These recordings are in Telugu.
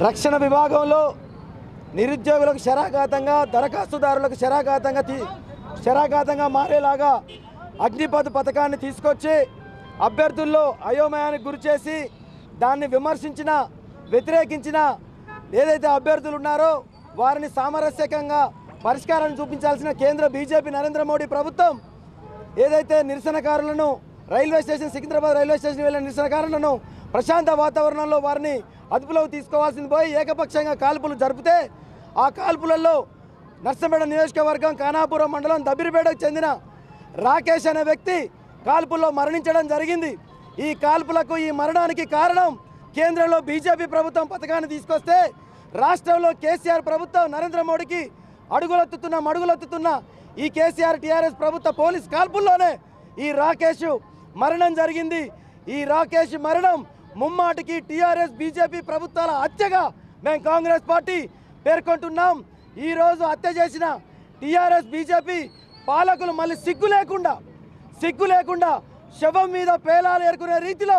రక్షణ విభాగంలో నిరుద్యోగులకు శరాఘాతంగా దరఖాస్తుదారులకు శరాఘాతంగా తీ శరాఘాతంగా మారేలాగా అగ్నిపథ్ పథకాన్ని తీసుకొచ్చి అభ్యర్థుల్లో అయోమయానికి గురిచేసి దాన్ని విమర్శించిన వ్యతిరేకించిన ఏదైతే అభ్యర్థులు ఉన్నారో వారిని సామరస్యకంగా పరిష్కారాన్ని చూపించాల్సిన కేంద్ర బీజేపీ నరేంద్ర మోడీ ప్రభుత్వం ఏదైతే నిరసనకారులను railway station Secunderabad railway station వెళ్ళిన నిరసనకారులను ప్రశాంత వాతావరణంలో వారిని అదుపులోకి తీసుకోవాల్సింది పోయి ఏకపక్షంగా కాల్పులు జరిపితే ఆ కాల్పులలో నర్సంపేట నియోజకవర్గం ఖానాపురం మండలం దబిరిపేటకు చెందిన రాకేష్ అనే వ్యక్తి కాల్పుల్లో మరణించడం జరిగింది ఈ కాల్పులకు ఈ మరణానికి కారణం కేంద్రంలో బీజేపీ ప్రభుత్వం పథకాన్ని తీసుకొస్తే రాష్ట్రంలో కేసీఆర్ ప్రభుత్వం నరేంద్ర మోడీకి అడుగులెత్తుతున్న మడుగులెత్తుతున్న ఈ కేసీఆర్ టీఆర్ఎస్ ప్రభుత్వ పోలీస్ కాల్పుల్లోనే ఈ రాకేష్ మరణం జరిగింది ఈ రాకేష్ మరణం ముమ్మాటికి టీఆర్ఎస్ బీజేపీ ప్రభుత్వాల హత్యగా మేము కాంగ్రెస్ పార్టీ పేర్కొంటున్నాం ఈరోజు హత్య చేసిన టీఆర్ఎస్ బీజేపీ పాలకులు మళ్ళీ సిగ్గు లేకుండా సిగ్గు లేకుండా శవం మీద పేలాలు ఏరుకునే రీతిలో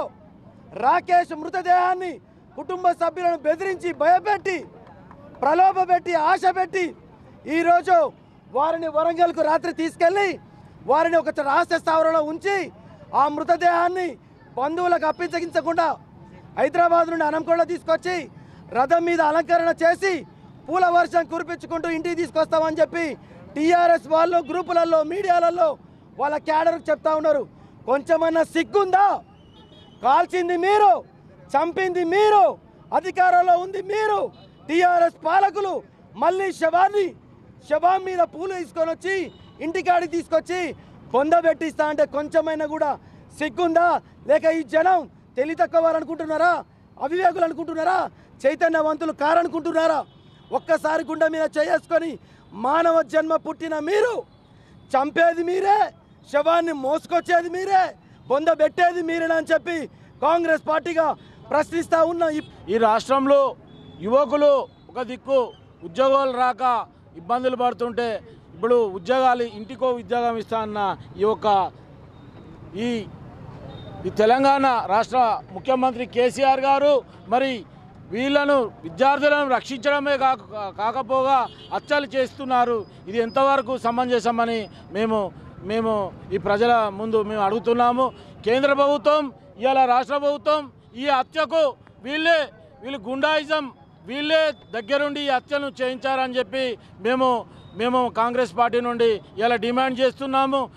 రాకేష్ మృతదేహాన్ని కుటుంబ సభ్యులను బెదిరించి భయపెట్టి ప్రలోభపెట్టి ఆశ పెట్టి ఈరోజు వారిని వరంగల్కు రాత్రి తీసుకెళ్ళి వారిని ఒక రహస్య స్థావరంలో ఉంచి ఆ మృతదేహాన్ని బంధువులకు అప్పించగించకుండా హైదరాబాద్ నుండి అనంకొండ తీసుకొచ్చి రథం మీద అలంకరణ చేసి పూల వర్షం కురిపించుకుంటూ ఇంటికి తీసుకొస్తామని చెప్పి టీఆర్ఎస్ వాళ్ళు గ్రూపులలో మీడియాలలో వాళ్ళ క్యాడర్కి చెప్తా ఉన్నారు కొంచెమన్నా సిగ్గుందా కాల్చింది మీరు చంపింది మీరు అధికారంలో ఉంది మీరు టీఆర్ఎస్ పాలకులు మళ్ళీ శవాన్ని శవం మీద పూలు తీసుకొని వచ్చి ఇంటికాడికి తీసుకొచ్చి పొందబెట్టిస్తా అంటే కొంచెమైనా కూడా సిగ్గుందా లేక ఈ జనం తెలివి తక్కువ వారు అనుకుంటున్నారా అవివేకులు అనుకుంటున్నారా చైతన్యవంతులు కారనుకుంటున్నారా ఒక్కసారి గుండె మీద చేసుకొని మానవ జన్మ పుట్టిన మీరు చంపేది మీరే శవాన్ని మోసుకొచ్చేది మీరే పొందబెట్టేది మీరేనని చెప్పి కాంగ్రెస్ పార్టీగా ప్రశ్నిస్తా ఉన్న ఈ ఈ రాష్ట్రంలో యువకులు ఒక దిక్కు ఉద్యోగాలు రాక ఇబ్బందులు పడుతుంటే ఇప్పుడు ఉద్యోగాలు ఇంటికో ఉద్యోగం ఇస్తా అన్న ఈ యొక్క ఈ ఈ తెలంగాణ రాష్ట్ర ముఖ్యమంత్రి కేసీఆర్ గారు మరి వీళ్ళను విద్యార్థులను రక్షించడమే కాక కాకపోగా హత్యలు చేస్తున్నారు ఇది ఎంతవరకు సమంజసమని మేము మేము ఈ ప్రజల ముందు మేము అడుగుతున్నాము కేంద్ర ప్రభుత్వం ఇవాళ రాష్ట్ర ప్రభుత్వం ఈ హత్యకు వీళ్ళే వీళ్ళు గుండాయిజం వీళ్ళే దగ్గరుండి ఈ హత్యను చేయించారని చెప్పి మేము మేము కాంగ్రెస్ పార్టీ నుండి ఇలా డిమాండ్ చేస్తున్నాము